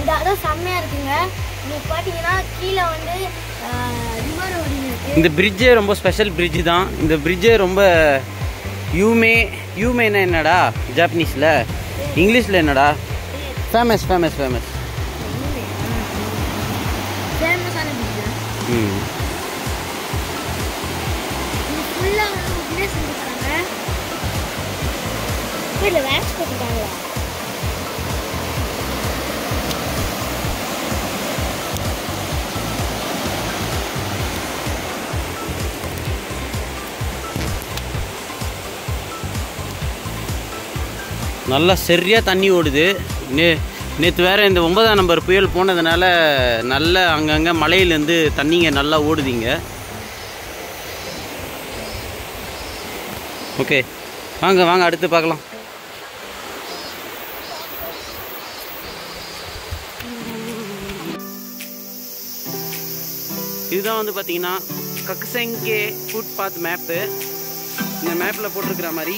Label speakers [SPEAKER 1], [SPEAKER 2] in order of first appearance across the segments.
[SPEAKER 1] இந்த இடம் செம்மையா இருக்குங்க நீங்க பாத்தீங்கன்னா கீழே வந்து ரிவர் ஓடின்னு இருக்கு
[SPEAKER 2] இந்த பிரிட்ஜே ரொம்ப ஸ்பெஷல் பிரிட்ஜ் தான் இந்த பிரிட்ஜே ரொம்ப யூமே யூமேனா என்னடா ஜாப்பனீஸில் இங்கிலீஷில் என்னடா ஃபேமஸ் ஃபேமஸ் ஃபேமஸ்
[SPEAKER 1] ஃபேமஸான பீச்
[SPEAKER 2] ம்
[SPEAKER 1] இது ஃபுல்லா வந்து உடனே செஞ்சிருக்காங்க இல்லை வேக்ஸ் போட்டுருக்காங்களா
[SPEAKER 2] நல்லா சரியாக தண்ணி ஓடுது நே நேற்று வேறு இந்த ஒன்பதாம் நம்பர் புயல் போனதுனால நல்ல அங்கங்கே மலையிலேருந்து தண்ணிங்க நல்லா ஓடுதிங்க ஓகே வாங்க வாங்க அடுத்து பார்க்கலாம் இதுதான் வந்து பார்த்தீங்கன்னா கக்செங்கே ஃபுட் பாத் மேப்பு இந்த மேப்பில் போட்டிருக்கிற மாதிரி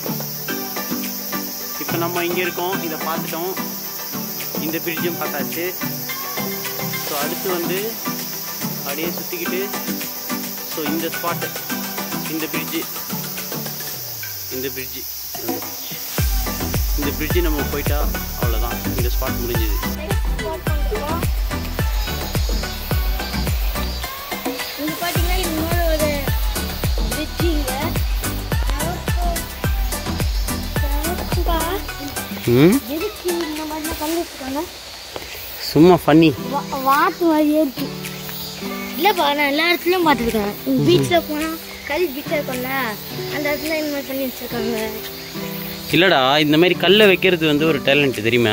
[SPEAKER 2] இப்போ நம்ம இங்கே இருக்கோம் இதை பார்த்துட்டோம் இந்த பிரிட்ஜும் பார்த்தாச்சு ஸோ அடுத்து வந்து அப்படியே சுற்றிக்கிட்டு ஸோ இந்த ஸ்பாட்டு இந்த பிரிட்ஜு இந்த பிரிட்ஜு இந்த பிரிட்ஜு நம்ம போயிட்டா அவ்வளோதான் இந்த ஸ்பாட் முடிஞ்சுது
[SPEAKER 1] இங்க பாத்தீங்கன்னா இது இன்னொரு ஒரு பிரிட்ஜிங்க
[SPEAKER 2] ம்
[SPEAKER 1] எதுக்கு இந்த மாதிரி கல் வச்சுருக்காங்க
[SPEAKER 2] சும்மா ஃபன்னி
[SPEAKER 1] வா- வாத்து மாதிரியே இருக்கு இல்லைப்பா நான் எல்லா இடத்துலையும் பார்த்துருக்கேன் பீச்சில் போனால் கல் பீச்சில் இருக்கும்ல அந்த இடத்துல இந்த மாதிரி பண்ணி வச்சுருக்காங்க
[SPEAKER 2] இல்லைடா இந்த மாதிரி கல்லை வைக்கிறது வந்து ஒரு டேலண்ட் தெரியுமா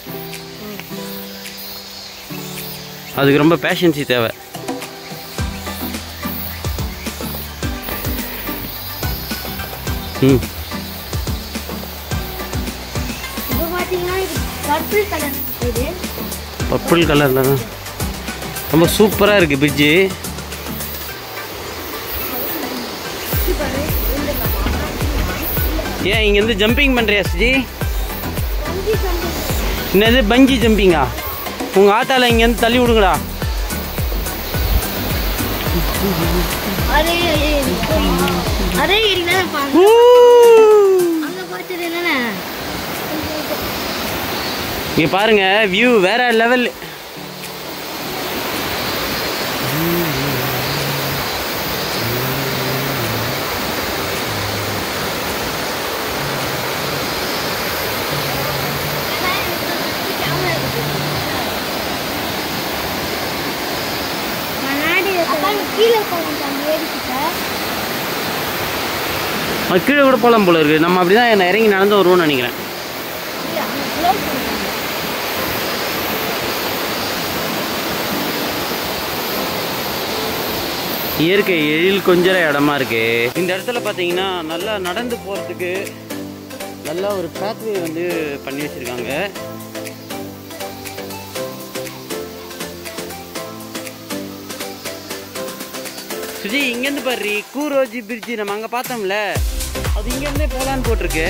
[SPEAKER 2] அதுக்கு ரொம்ப பேஷன்சி தேவை ம்
[SPEAKER 1] இப்போ பார்த்தீங்கன்னா இது பர்பிள் கலர் இது
[SPEAKER 2] பர்பிள் கலரில் தான் ரொம்ப சூப்பராக இருக்குது பிரிட்ஜு ஏன் இங்கேருந்து ஜம்பிங் பண்ணுறியா சுஜி
[SPEAKER 1] கஞ்சி கஞ்சி
[SPEAKER 2] என்னது பஞ்சி ஜம்பிங்கா உங்கள் ஆட்டால இங்கேருந்து தள்ளி விடுங்கடா
[SPEAKER 1] அதே அதே ஏரியா தான்
[SPEAKER 2] ஊ!
[SPEAKER 1] அங்கே பார்த்தது என்னென்ன
[SPEAKER 2] இங்க பாருங்க வியூ வேற லெவல்
[SPEAKER 1] கீழே போகணும் அந்த ஏரிக்கிட்ட
[SPEAKER 2] அது கீழே கூட போகலாம் போல இருக்கு நம்ம அப்படிதான் என்ன இறங்கி நடந்து வருவோம்னு நினைக்கிறேன்
[SPEAKER 1] இல்ல, அங்க close பண்ணிட்டாங்க.
[SPEAKER 2] இயற்கை எழில் கொஞ்சர இடமா இருக்கு இந்த இடத்துல பார்த்தீங்கன்னா நல்லா நடந்து போகிறதுக்கு நல்லா ஒரு பேத்வே வந்து பண்ணி வச்சிருக்காங்க சுஜி இங்கேருந்து பாரு கூரோஜி பிரிட்ஜி நம்ம அங்கே பார்த்தோம்ல அது இங்கேருந்தே போகலான்னு போட்டிருக்கு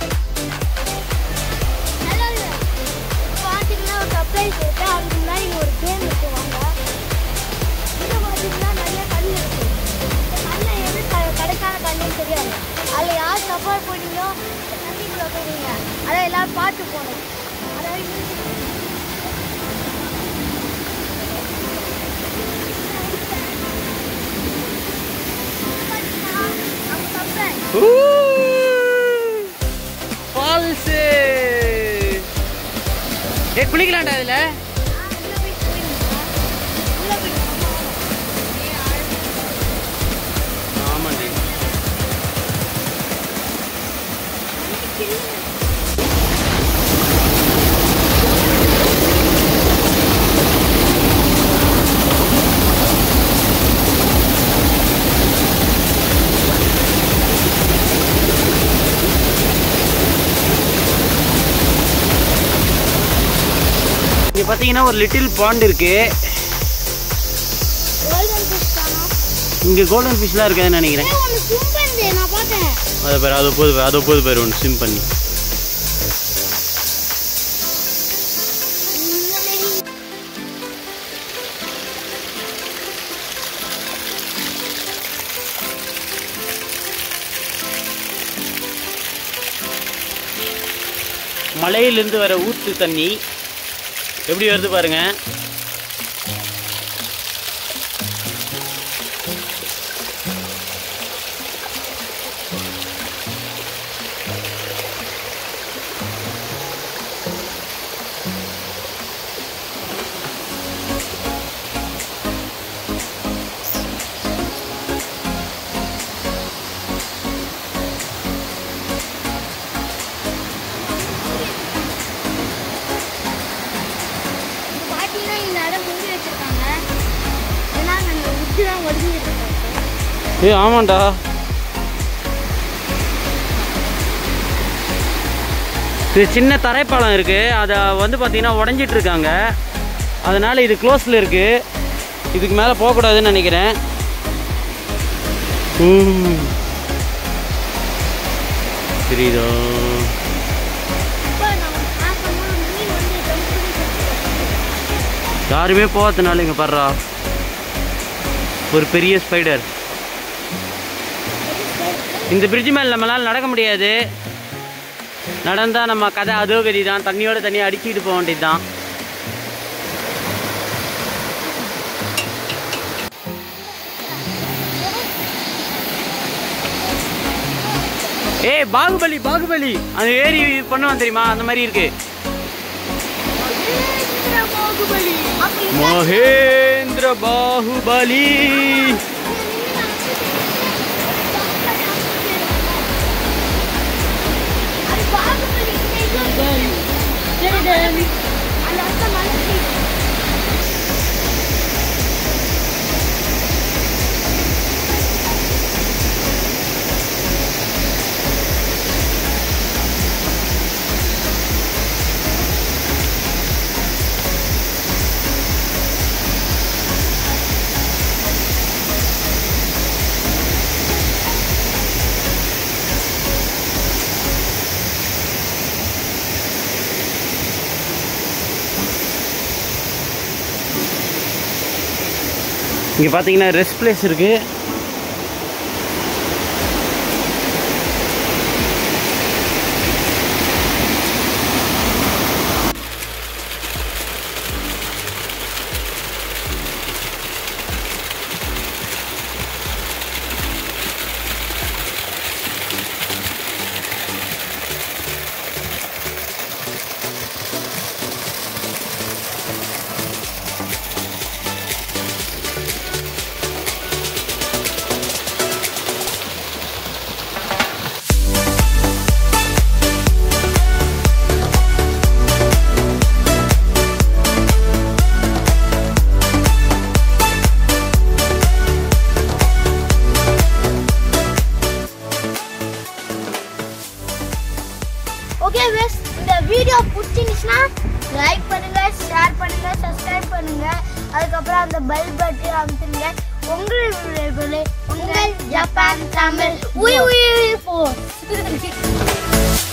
[SPEAKER 1] நல்லா இல்ல. பாத்தீங்கன்னா ஒரு surprise இருக்கு. அதுக்கு முன்னாடி இங்க ஒரு game இருக்கு, வாங்க. இங்க பாத்தீங்கன்னா நிறைய கல் இருக்கு. இந்த கல்ல எது க- கடைக்கான கல்லுன்னு தெரியாது. அதுல யார் தப்பா போனீங்களோ, இந்த தண்ணிக்குள்ள போயிடுவீங்க. அதான் எல்லாரும் பார்த்து போகணும். அதாவது பாத்தீங்கன்னா, அங்க surprise.
[SPEAKER 2] ஃபால்ஸு ஏ குளிக்கலாம்டா இதில்
[SPEAKER 1] உள்ள போய் போயிடுங்க. உள்ள போயிடுங்க.
[SPEAKER 2] ஆமாண்டி இங்கே பார்த்தீங்கன்னா ஒரு லிட்டில் பாண்ட் இருக்கு
[SPEAKER 1] Golden fish தானா?
[SPEAKER 2] இங்கே கோல்டன் ஃபிஷ்லாம் இருக்காதுன்னு நினைக்கிறேன்
[SPEAKER 1] ஏய், ஒண்ணு swim பண்ணுது, நான் பார்த்தேன்.
[SPEAKER 2] அதை பேர் அதை போது பாரு, அதை போது பேர் ஒன்று ஸ்விம் பண்ணி
[SPEAKER 1] உண்மையிலே
[SPEAKER 2] மலையிலேருந்து வர ஊற்று தண்ணி எப்படி வருது பாருங்க
[SPEAKER 1] இது பார்த்தீங்கன்னா இந்த இடம் மூடி வச்சிருக்காங்க ஏன்னா நாங்கள் உச்சி தான் ஒதுங்கிட்டு இருக்கோம்
[SPEAKER 2] ஏ ஆமாண்டா இது சின்ன தரைப்பாலம் இருக்குது அதை வந்து பார்த்தீங்கன்னா உடஞ்சிட்டு இருக்காங்க அதனால் இது க்ளோஸில் இருக்குது இதுக்கு மேலே போகக்கூடாதுன்னு நினைக்கிறேன் ம். தெரியுதா
[SPEAKER 1] இப்போ நம்ம பார்க்கும்போது மீன் வந்து ஜம்ப் பண்ணி செத்துருக்கு.
[SPEAKER 2] யாருமே போகாதனால இங்கே பாடுறா ஒரு பெரிய ஸ்பைடர் இந்த பிரிட்ஜ் மேலே நம்மளால் நடக்க முடியாது நடந்தால் நம்ம கதை அதோ கதி தான் தண்ணியோட தண்ணியை அடிச்சுக்கிட்டு போக வேண்டியது தான் ஏய் பாகுபலி பாகுபலி அந்த ஏரி பண்ணுவான் தெரியுமா அந்த மாதிரி இருக்கு
[SPEAKER 1] அப்ப இந்த
[SPEAKER 2] மகேந்திர பாகுபலி
[SPEAKER 1] அது பாகுபலி அந்த அர்த்தம் மனசு
[SPEAKER 2] இங்கே பார்த்தீங்கன்னா ரெஸ்ட் பிளேஸ் இருக்கு
[SPEAKER 1] ஓகே மிஸ் இந்த வீடியோ பிடிச்சிருந்துச்சுன்னா லைக் பண்ணுங்க ஷேர் பண்ணுங்க சப்ஸ்கிரைப் பண்ணுங்க அதுக்கப்புறம் அந்த பெல் பட்டன் அமுத்துங்க உங்கள் உங்கள் ஜப்பான் தமிழ் உய் உய் போ